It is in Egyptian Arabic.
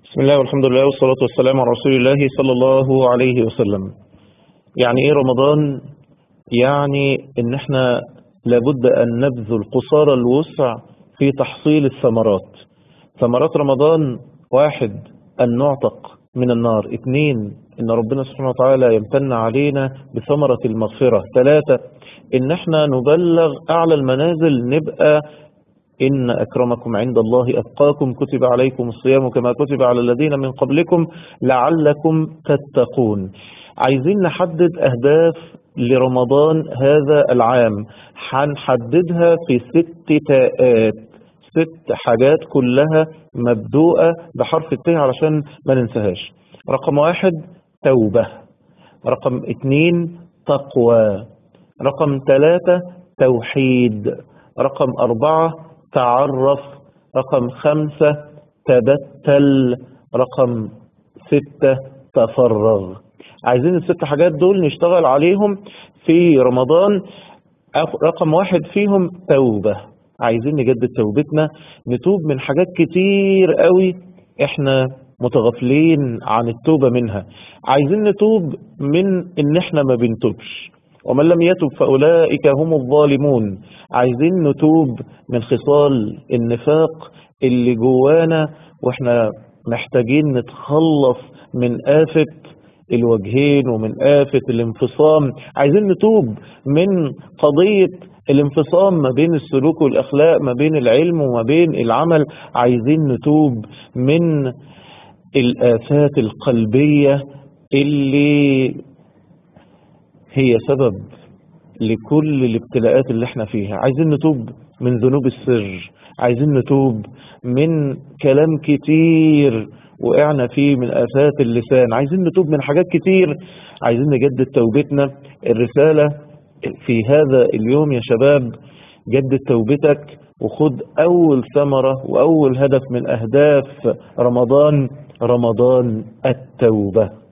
بسم الله والحمد لله والصلاة والسلام على رسول الله صلى الله عليه وسلم يعني ايه رمضان يعني ان احنا لابد ان نبذل قصارى الوسع في تحصيل الثمرات ثمرات رمضان واحد ان نعتق من النار اثنين ان ربنا سبحانه وتعالى يمتن علينا بثمرة المغفرة ثلاثة ان احنا نبلغ اعلى المنازل نبقى إن أكرمكم عند الله أتقاكم كتب عليكم الصيام كما كتب على الذين من قبلكم لعلكم تتقون عايزين نحدد أهداف لرمضان هذا العام هنحددها في ست تاءات ست حاجات كلها مبدوءة بحرف الت علشان ما ننساهاش رقم واحد توبة رقم اتنين تقوى رقم ثلاثة توحيد رقم أربعة تعرف رقم خمسة تبتل رقم ستة تفرغ عايزين الست حاجات دول نشتغل عليهم في رمضان رقم واحد فيهم توبة عايزين نجدد توبتنا نتوب من حاجات كتير قوي احنا متغافلين عن التوبة منها عايزين نتوب من ان احنا ما بنتوبش ومن لم يتب فأولئك هم الظالمون عايزين نتوب من خصال النفاق اللي جوانا واحنا محتاجين نتخلص من آفة الوجهين ومن آفة الانفصام عايزين نتوب من قضية الانفصام ما بين السلوك والأخلاق ما بين العلم وما بين العمل عايزين نتوب من الآفات القلبية اللي هي سبب لكل الابتلاءات اللي احنا فيها عايزين نتوب من ذنوب السر عايزين نتوب من كلام كتير وقعنا فيه من آفات اللسان عايزين نتوب من حاجات كتير عايزين نجدد توبتنا الرسالة في هذا اليوم يا شباب جدد توبتك وخد أول ثمرة وأول هدف من أهداف رمضان رمضان التوبة